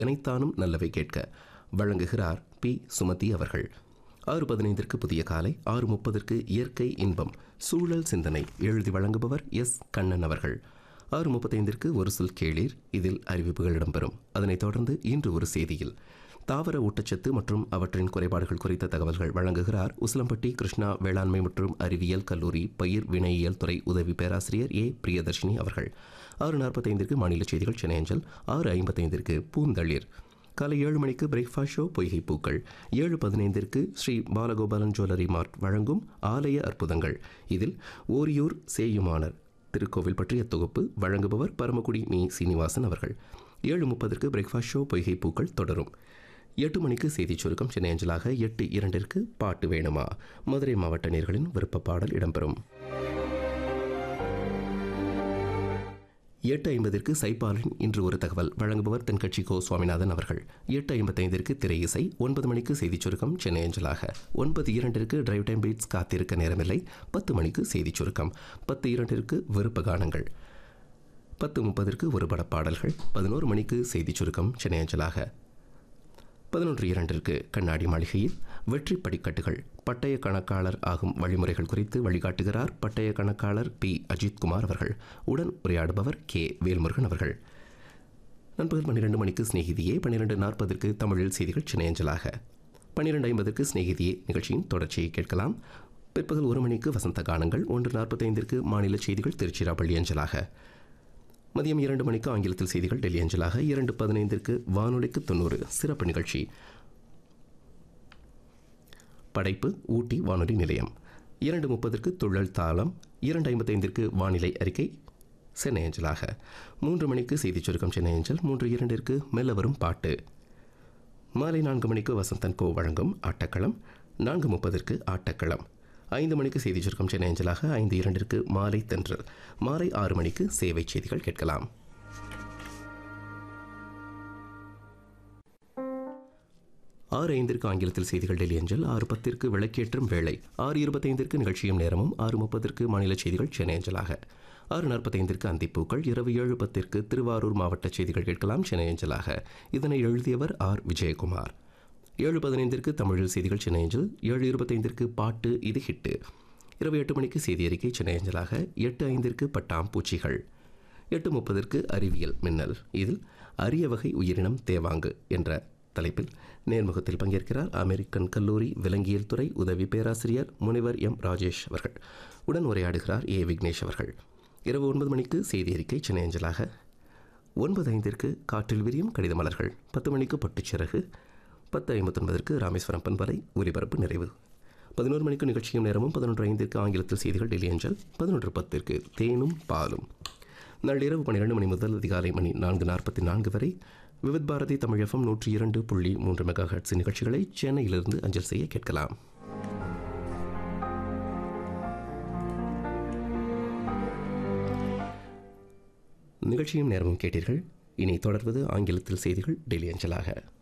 இணைத்தானும் நல்லவை கேட்க வழங்குகிறார் பி சுமதி அவர்கள் ஆறு பதினைந்திற்கு புதிய காலை ஆறு முப்பதற்கு இயற்கை இன்பம் சூழல் சிந்தனை எழுதி வழங்குபவர் எஸ் கண்ணன் அவர்கள் ஆறு முப்பத்தைந்திற்கு ஒரு சொல் கேளீர் இதில் அறிவிப்புகள் இடம்பெறும் அதனைத் தொடர்ந்து இன்று ஒரு செய்தியில் தாவர ஊட்டச்சத்து மற்றும் அவற்றின் குறைபாடுகள் குறித்த தகவல்கள் வழங்குகிறார் உசிலம்பட்டி கிருஷ்ணா வேளாண்மை மற்றும் அறிவியல் கல்லூரி பயிர் வினையியல் துறை உதவி பேராசிரியர் ஏ பிரியதர்ஷினி அவர்கள் ஆறு நாற்பத்தைந்திற்கு மாநில செய்திகள் சென்னையஞ்சல் ஆறு ஐம்பத்தைந்திற்கு பூந்தளிர் காலை ஏழு மணிக்கு பிரேக்ஃபாஸ்ட் ஷோ பொய்கை பூக்கள் ஏழு பதினைந்திற்கு ஸ்ரீ பாலகோபாலன் ஜுவல்லரி மார்ட் வழங்கும் ஆலய அற்புதங்கள் இதில் ஓரியூர் சேயுமானர் திருக்கோவில் பற்றிய தொகுப்பு வழங்குபவர் பரமக்குடி மீ சீனிவாசன் அவர்கள் ஏழு முப்பதற்கு பிரேக்ஃபாஸ்ட் ஷோ பொய்கை பூக்கள் தொடரும் எட்டு மணிக்கு செய்திச் சுருக்கம் சென்னை அஞ்சலாக எட்டு இரண்டிற்கு பாட்டு வேணுமா மதுரை மாவட்ட நேர்களின் விருப்ப பாடல் இடம்பெறும் எட்டு ஐம்பதிற்கு சைபாலின் இன்று ஒரு தகவல் வழங்குபவர் தென்கட்சி கோ சுவாமிநாதன் அவர்கள் எட்டு ஐம்பத்தைந்திற்கு திரை இசை ஒன்பது மணிக்கு செய்திச் சுருக்கம் சென்னை அஞ்சலாக ஒன்பது இரண்டிற்கு டிரைவ் டைம் பீட்ஸ் காத்திருக்க நேரமில்லை பத்து மணிக்கு செய்திச் சுருக்கம் பத்து இரண்டிற்கு விருப்ப கானங்கள் பத்து முப்பதற்கு ஒரு பட பாடல்கள் பதினோரு மணிக்கு செய்திச் சுருக்கம் சென்னை அஞ்சலாக பதினொன்று இரண்டிற்கு கண்ணாடி மாளிகையில் வெற்றி படிக்கட்டுகள் பட்டய கணக்காளர் ஆகும் வழிமுறைகள் குறித்து வழிகாட்டுகிறார் பட்டய கணக்காளர் பி அஜித்குமார் அவர்கள் உடன் உரையாடுபவர் கே வேல்முருகன் அவர்கள் நண்பகல் பன்னிரெண்டு மணிக்கு சிநேகிதியே பன்னிரெண்டு நாற்பதற்கு தமிழில் செய்திகள் சினையஞ்சலாக பன்னிரெண்டு ஐம்பதற்கு சிநேகிதியே நிகழ்ச்சியின் தொடர்ச்சியை கேட்கலாம் பிற்பகல் ஒரு மணிக்கு வசந்த கானங்கள் ஒன்று நாற்பத்தைந்திற்கு மாநில செய்திகள் திருச்சிராப்பள்ளி அஞ்சலாக மதியம் இரண்டு மணிக்கு ஆங்கிலத்தில் செய்திகள் டெல்லி அஞ்சலாக இரண்டு பதினைந்திற்கு வானொலிக்கு தொண்ணூறு சிறப்பு நிகழ்ச்சி படைப்பு ஊட்டி வானொலி நிலையம் இரண்டு முப்பதற்கு துள்ளல் தாளம் இரண்டு ஐம்பத்தைந்திற்கு வானிலை அறிக்கை சென்னை அஞ்சலாக மூன்று மணிக்கு செய்திச் சுருக்கம் சென்னை அஞ்சல் மூன்று இரண்டிற்கு மெல்ல வரும் பாட்டு மாலை நான்கு மணிக்கு வசந்தன் கோ வழங்கும் ஆட்டக்களம் நான்கு முப்பதற்கு ஆட்டக்களம் ஐந்து மணிக்கு செய்தி சுருக்கம் சென்னை அஞ்சலாக ஐந்து இரண்டிற்கு மாலை தென்றல் மாலை ஆறு மணிக்கு சேவை செய்திகள் கேட்கலாம் ஆறு ஐந்திற்கு ஆங்கிலத்தில் செய்திகள் டெல்லி அஞ்சல் ஆறு பத்திற்கு விளக்கேற்றும் வேளை ஆறு இருபத்தைந்திற்கு நிகழ்ச்சியும் நேரமும் ஆறு முப்பதற்கு மாநில செய்திகள் சென்னை அஞ்சலாக ஆறு நாற்பத்தைந்திற்கு அந்திப்பூக்கள் இரவு ஏழு பத்திற்கு திருவாரூர் மாவட்ட செய்திகள் கேட்கலாம் சென்னை அஞ்சலாக இதனை எழுதியவர் ஆர் விஜயகுமார் ஏழு பதினைந்திற்கு தமிழில் செய்திகள் சென்னை அஞ்சல் ஏழு இருபத்தைந்திற்கு பாட்டு இது ஹிட்டு இரவு எட்டு மணிக்கு செய்தி அறிக்கை சென்னை அஞ்சலாக எட்டு ஐந்திற்கு பட்டாம் பூச்சிகள் எட்டு முப்பதற்கு அறிவியல் மின்னல் இதில் அரிய வகை உயிரினம் தேவாங்கு என்ற தலைப்பில் நேர்முகத்தில் பங்கேற்கிறார் அமெரிக்கன் கல்லூரி விலங்கியல் துறை உதவி பேராசிரியர் முனைவர் எம் ராஜேஷ் அவர்கள் உடன் உரையாடுகிறார் ஏ விக்னேஷ் அவர்கள் இரவு ஒன்பது மணிக்கு செய்தி அறிக்கை சென்னை அஞ்சலாக ஒன்பது ஐந்திற்கு காற்றில் விரியும் கடித மலர்கள் பத்து மணிக்கு பட்டுச்சிறகு பத்து ஐம்பத்தொன்பதற்கு ராமேஸ்வரம் பண்பலை ஒலிபரப்பு நிறைவு பதினோரு மணிக்கு நிகழ்ச்சியும் நேரமும் பதினொன்று ஐந்திற்கு ஆங்கிலத்தில் செய்திகள் டெல்லி அஞ்சல் பதினொன்று பத்திற்கு தேனும் பாலும் நள்ளிரவு பன்னிரெண்டு மணி முதல் அதிகாலை மணி நான்கு நாற்பத்தி நான்கு வரை விவித் பாரதி தமிழகம் நூற்றி இரண்டு புள்ளி மூன்று மெகா ஹெட்ஸ் நிகழ்ச்சிகளை சென்னையிலிருந்து அஞ்சல் செய்ய கேட்கலாம் நிகழ்ச்சியும் நேரமும் கேட்டீர்கள் இனி தொடர்வது ஆங்கிலத்தில் செய்திகள் டெல்லி அஞ்சலாக